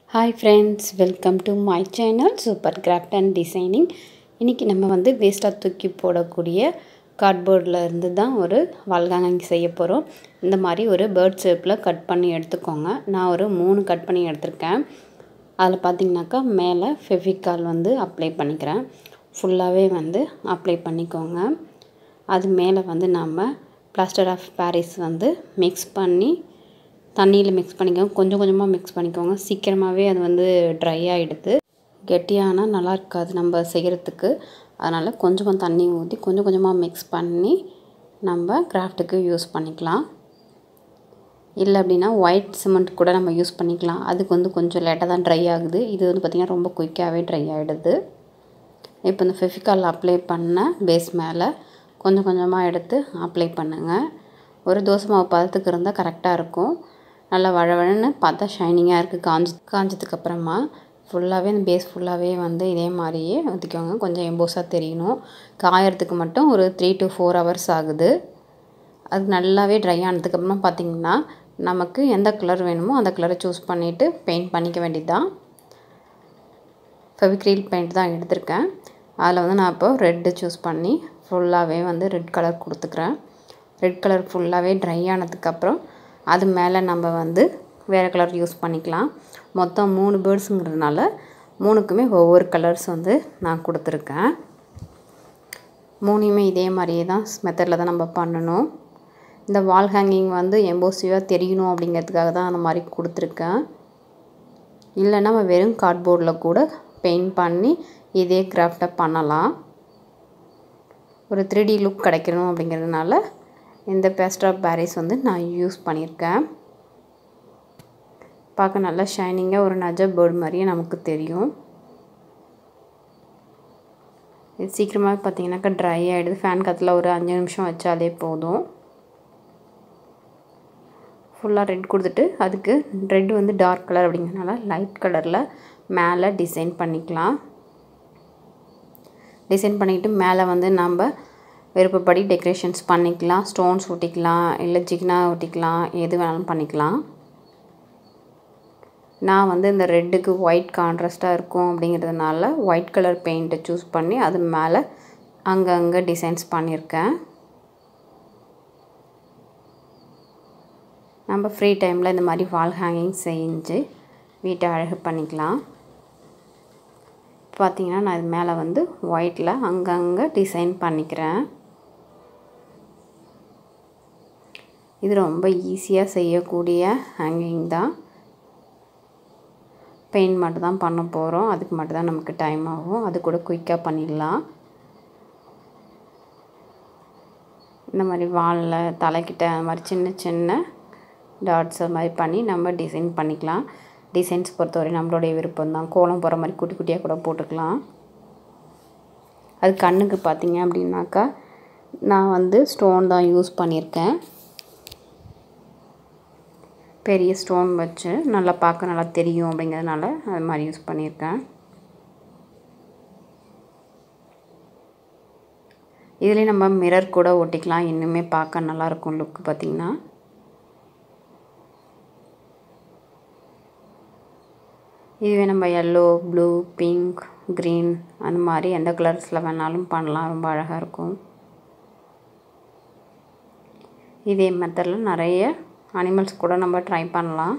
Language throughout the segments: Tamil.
hi friends welcome to my channel super craft and designing இன்றைக்கி நம்ம வந்து வேஸ்ட்டாக தூக்கி போடக்கூடிய கார்ட்போர்டில் இருந்து தான் ஒரு வால்காங்கி செய்ய போகிறோம் இந்த மாதிரி ஒரு பேர்ட் ஷேப்பில் கட் பண்ணி எடுத்துக்கோங்க நான் ஒரு மூணு கட் பண்ணி எடுத்திருக்கேன் அதில் பார்த்திங்கனாக்கா மேலே ஃபெவிகால் வந்து அப்ளை பண்ணிக்கிறேன் ஃபுல்லாகவே வந்து அப்ளை பண்ணிக்கோங்க அது மேலே வந்து நம்ம பிளாஸ்டர் ஆஃப் பாரிஸ் வந்து மிக்ஸ் பண்ணி தண்ணியில் மிக்ஸ் பண்ணிக்கோங்க கொஞ்சம் கொஞ்சமாக மிக்ஸ் பண்ணிக்கோங்க சீக்கிரமாகவே அது வந்து ட்ரை ஆகிடுது கெட்டியானால் நல்லா இருக்காது நம்ம செய்கிறதுக்கு அதனால் கொஞ்சமாக தண்ணி ஊற்றி கொஞ்சம் கொஞ்சமாக மிக்ஸ் பண்ணி நம்ம கிராஃப்ட்டுக்கு யூஸ் பண்ணிக்கலாம் இல்லை அப்படின்னா ஒயிட் சிமெண்ட் கூட நம்ம யூஸ் பண்ணிக்கலாம் அதுக்கு வந்து கொஞ்சம் லேட்டாக தான் ட்ரை ஆகுது இது வந்து பார்த்திங்கன்னா ரொம்ப குயிக்காகவே ட்ரை ஆகிடுது இப்போ இந்த ஃபெஃபிகால் அப்ளை பண்ண பேஸ் மேலே கொஞ்சம் கொஞ்சமாக எடுத்து அப்ளை பண்ணுங்கள் ஒரு தோசை மாவு பதத்துக்கு இருந்தால் கரெக்டாக இருக்கும் நல்லா வழவழன்னு பார்த்தா ஷைனிங்காக இருக்குது காஞ்சி காஞ்சதுக்கப்புறமா ஃபுல்லாகவே அந்த பேஸ் ஃபுல்லாகவே வந்து இதே மாதிரியே ஊற்றிக்கோங்க கொஞ்சம் எம்போஸாக தெரியணும் காயறதுக்கு மட்டும் ஒரு த்ரீ டு ஃபோர் ஹவர்ஸ் ஆகுது அது நல்லாவே ட்ரை ஆனதுக்கப்புறமா பார்த்திங்கன்னா நமக்கு எந்த கலர் வேணுமோ அந்த கலரை சூஸ் பண்ணிவிட்டு பெயிண்ட் பண்ணிக்க வேண்டியது தான் ஃபெவிக்ரீல் பெயிண்ட் தான் எடுத்திருக்கேன் அதில் வந்து நான் இப்போ ரெட்டு சூஸ் பண்ணி ஃபுல்லாகவே வந்து ரெட் கலர் கொடுத்துக்கிறேன் ரெட் கலர் ஃபுல்லாகவே ட்ரை ஆனதுக்கப்புறம் அது மேலே நம்ம வந்து வேறு கலர் யூஸ் பண்ணிக்கலாம் மொத்தம் மூணு பேர்ட்ஸுங்கிறதுனால மூணுக்குமே ஒவ்வொரு கலர்ஸ் வந்து நான் கொடுத்துருக்கேன் மூணையுமே இதே மாதிரியே தான் மெத்தடில் தான் நம்ம பண்ணணும் இந்த வால் ஹேங்கிங் வந்து எம்போசிவாக தெரியணும் அப்படிங்கிறதுக்காக தான் அந்த மாதிரி கொடுத்துருக்கேன் இல்லைன்னா நம்ம வெறும் கார்ட்போர்டில் கூட பெயிண்ட் பண்ணி இதே கிராஃப்டை பண்ணலாம் ஒரு த்ரீ டி லுக் கிடைக்கணும் அப்படிங்கிறதுனால இந்த பேஸ்டர் ஆஃப் பேரிஸ் வந்து நான் யூஸ் பண்ணியிருக்கேன் பார்க்க நல்லா ஷைனிங்காக ஒரு நஜ பேர்டு மாதிரியே நமக்கு தெரியும் இது சீக்கிரமாக பார்த்தீங்கன்னாக்கா ட்ரை ஆகிடுது ஃபேன் காற்றுல ஒரு அஞ்சு நிமிஷம் வச்சாலே போதும் ஃபுல்லாக ரெட் கொடுத்துட்டு அதுக்கு ரெட் வந்து டார்க் கலர் அப்படிங்கிறனால லைட் கலரில் மேலே டிசைன் பண்ணிக்கலாம் டிசைன் பண்ணிக்கிட்டு மேலே வந்து நம்ம விருப்பப்படி டெக்கரேஷன்ஸ் பண்ணிக்கலாம் ஸ்டோன்ஸ் ஒட்டிக்கலாம் இல்லை ஜிக்னா ஒட்டிக்கலாம் எது வேணாலும் பண்ணிக்கலாம் நான் வந்து இந்த ரெட்டுக்கு ஒயிட் கான்ட்ராஸ்ட்டாக இருக்கும் அப்படிங்கிறதுனால ஒயிட் கலர் பெயிண்ட்டை சூஸ் பண்ணி அது மேலே அங்கங்கே டிசைன்ஸ் பண்ணியிருக்கேன் நம்ம ஃப்ரீ டைமில் இந்த மாதிரி வால் ஹேங்கிங் செஞ்சு வீட்டை அழகு பண்ணிக்கலாம் பார்த்திங்கன்னா நான் இது மேலே வந்து ஒயிட்டில் அங்கங்கே டிசைன் பண்ணிக்கிறேன் இது ரொம்ப ஈஸியாக செய்யக்கூடிய ஹேங்கிங் தான் பெயிண்ட் மட்டும் தான் பண்ண போகிறோம் அதுக்கு மட்டும் தான் நமக்கு டைம் ஆகும் அது கூட குயிக்காக பண்ணிடலாம் இந்த மாதிரி வாலில் தலைக்கிட்ட அந்த மாதிரி சின்ன சின்ன டாட்ஸ் மாதிரி பண்ணி நம்ம டிசைன் பண்ணிக்கலாம் டிசைன்ஸ் பொறுத்தவரை நம்மளுடைய விருப்பம் தான் கோலம் போகிற மாதிரி குட்டி குட்டியாக கூட போட்டுக்கலாம் அது கண்ணுக்கு பார்த்தீங்க அப்படின்னாக்கா நான் வந்து ஸ்டோன் தான் யூஸ் பண்ணியிருக்கேன் பெரிய ஸ்டோன் வச்சு நல்லா பார்க்க நல்லா தெரியும் அப்படிங்கிறதுனால அது மாதிரி யூஸ் பண்ணியிருக்கேன் இதுலேயே நம்ம மிரர் கூட ஒட்டிக்கலாம் இன்னுமே பார்க்க நல்லாயிருக்கும் லுக்கு பார்த்திங்கன்னா இதுவே நம்ம எல்லோ ப்ளூ பிங்க் க்ரீன் அந்த மாதிரி எந்த கலர்ஸில் வேணாலும் பண்ணலாம் ரொம்ப அழகாக இருக்கும் இதே மெத்தடில் நிறைய அனிமல்ஸ் கூட நம்ம ட்ரை பண்ணலாம்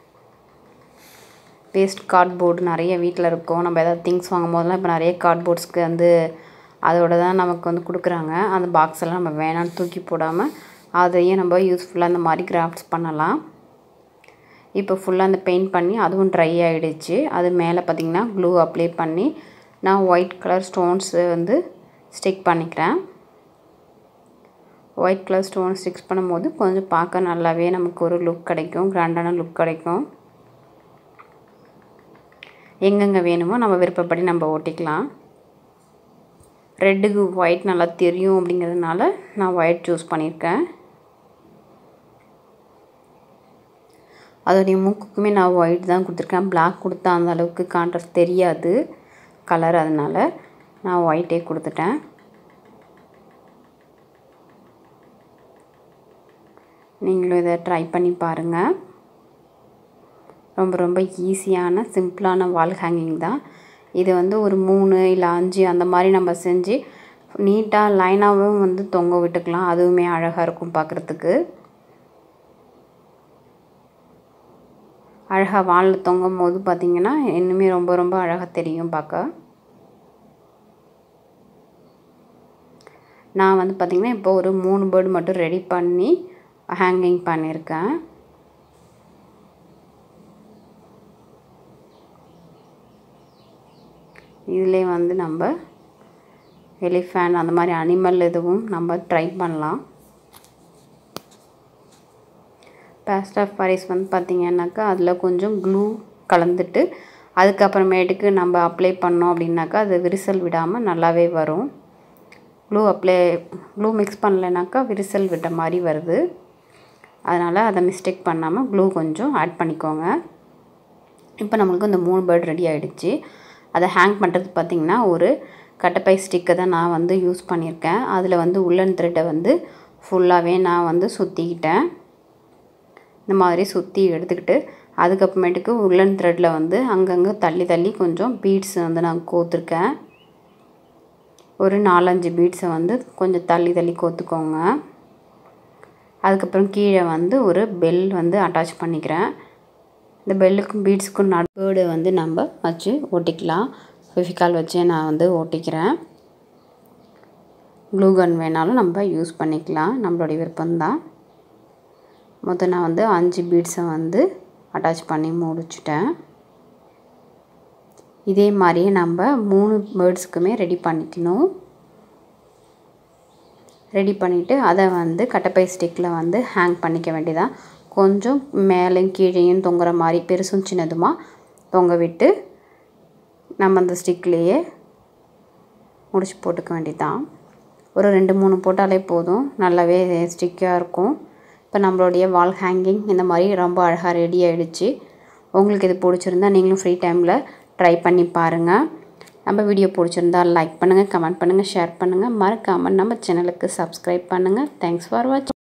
வேஸ்ட் கார்ட்போர்டு நிறைய வீட்டில் இருக்கும் நம்ம எதாவது திங்ஸ் வாங்கும் போதெல்லாம் இப்போ நிறைய கார்ட்போர்ட்ஸ்க்கு வந்து அதோட தான் நமக்கு வந்து கொடுக்குறாங்க அந்த பாக்ஸ் எல்லாம் நம்ம வேணான்னு தூக்கி போடாமல் அதையும் நம்ம யூஸ்ஃபுல்லாக இந்த மாதிரி கிராஃப்ட்ஸ் பண்ணலாம் இப்போ ஃபுல்லாக அந்த பெயிண்ட் பண்ணி அதுவும் ட்ரை ஆகிடுச்சு அது மேலே பார்த்திங்கன்னா க்ளூ அப்ளை பண்ணி நான் ஒயிட் கலர் ஸ்டோன்ஸு வந்து ஸ்டிக் பண்ணிக்கிறேன் ஒயிட் கலர் ஸ்டோன் ஸ்டிக்ஸ் பண்ணும்போது கொஞ்சம் பார்க்க நல்லாவே நமக்கு ஒரு லுக் கிடைக்கும் கிராண்டான லுக் கிடைக்கும் எங்கெங்கே வேணுமோ நம்ம விருப்பப்படி நம்ம ஓட்டிக்கலாம் ரெட்டுக்கு ஒயிட் நல்லா தெரியும் அப்படிங்கிறதுனால நான் ஒயிட் சூஸ் பண்ணியிருக்கேன் அதோடைய மூக்குக்குமே நான் ஒயிட் தான் கொடுத்துருக்கேன் பிளாக் கொடுத்தா அந்த அளவுக்கு கான்ட்ராஸ்ட் தெரியாது கலர் அதனால் நான் ஒயிட்டே கொடுத்துட்டேன் நீங்களும் இதை ட்ரை பண்ணி பாருங்கள் ரொம்ப ரொம்ப ஈஸியான சிம்பிளான வால் ஹேங்கிங் தான் இது வந்து ஒரு மூணு இல்லை அஞ்சு அந்த மாதிரி நம்ம செஞ்சு நீட்டாக லைனாகவும் வந்து தொங்க விட்டுக்கலாம் அதுவுமே அழகாக இருக்கும் பார்க்குறதுக்கு அழகாக வாலில் தொங்கும் போது பார்த்திங்கன்னா இன்னுமே ரொம்ப ரொம்ப அழகாக தெரியும் பார்க்க நான் வந்து பார்த்திங்கன்னா இப்போ ஒரு மூணு பேர்டு மட்டும் ரெடி பண்ணி ஹேங்கிங் பண்ணியிருக்கேன் இதிலே வந்து நம்ம எலிஃபேண்ட் அந்த மாதிரி அனிமல் எதுவும் நம்ம ட்ரை பண்ணலாம் பேஸ்ட் ஆஃப் பாரிஸ் வந்து பார்த்திங்கன்னாக்கா அதில் கொஞ்சம் க்ளூ கலந்துட்டு அதுக்கப்புறமேட்டுக்கு நம்ம அப்ளை பண்ணோம் அப்படின்னாக்கா அது விரிசல் விடாமல் நல்லாவே வரும் க்ளூ அப்ளை க்ளூ மிக்ஸ் பண்ணலைனாக்கா விரிசல் விட்ட மாதிரி வருது அதனால் அதை மிஸ்டேக் பண்ணாமல் க்ளூ கொஞ்சம் ஆட் பண்ணிக்கோங்க இப்போ நம்மளுக்கு இந்த மூணு பேர்ட் ரெடி ஆகிடுச்சு அதை ஹேங் பண்ணுறது பார்த்திங்கன்னா ஒரு கட்டப்பை ஸ்டிக்கை தான் நான் வந்து யூஸ் பண்ணியிருக்கேன் அதில் வந்து உள்ளன் த்ரெட்டை வந்து ஃபுல்லாகவே நான் வந்து சுற்றிக்கிட்டேன் இந்த மாதிரி சுற்றி எடுத்துக்கிட்டு அதுக்கப்புறமேட்டுக்கு உள்ளன் த்ரெட்டில் வந்து அங்கங்கே தள்ளி தள்ளி கொஞ்சம் பீட்ஸ் வந்து நான் கோத்துருக்கேன் ஒரு நாலஞ்சு பீட்ஸை வந்து கொஞ்சம் தள்ளி தள்ளி கோத்துக்கோங்க அதுக்கப்புறம் கீழே வந்து ஒரு பெல் வந்து அட்டாச் பண்ணிக்கிறேன் இந்த பெல்லுக்கும் பீட்ஸுக்கும் நடுவேர்டு வந்து நம்ம வச்சு ஒட்டிக்கலாம் ஃபெவிகால் வச்சு நான் வந்து ஒட்டிக்கிறேன் க்ளூ கன் வேணாலும் நம்ம யூஸ் பண்ணிக்கலாம் நம்மளுடைய விருப்பம்தான் மொத்தம் நான் வந்து அஞ்சு பீட்ஸை வந்து அட்டாச் பண்ணி முடிச்சிட்டேன் இதே மாதிரியே நம்ம மூணு பேர்ட்ஸுக்குமே ரெடி பண்ணிக்கணும் ரெடி பண்ணிவிட்டு அதை வந்து கட்டப்பை ஸ்டிக்கில் வந்து ஹேங் பண்ணிக்க வேண்டியதான் கொஞ்சம் மேலேயும் கீழேயும் தொங்குற மாதிரி பெருசும் சின்னதுமா தொங்க விட்டு நம்ம அந்த ஸ்டிக்லேயே முடிச்சு போட்டுக்க வேண்டியதான் ஒரு ரெண்டு மூணு போட்டாலே போதும் நல்லாவே ஸ்டிக்காக இருக்கும் இப்போ நம்மளுடைய வால் ஹேங்கிங் இந்த மாதிரி ரொம்ப அழகாக ரெடி ஆகிடுச்சு உங்களுக்கு இது பிடிச்சிருந்தா நீங்களும் ஃப்ரீ டைமில் ட்ரை பண்ணி பாருங்கள் நம்ம வீடியோ பிடிச்சிருந்தா லைக் பண்ணுங்கள் கமெண்ட் பண்ணுங்கள் ஷேர் பண்ணுங்கள் மறக்காமல் நம்ம சேனலுக்கு சப்ஸ்கிரைப் பண்ணுங்கள் தேங்க்ஸ் ஃபார் வாட்சிங்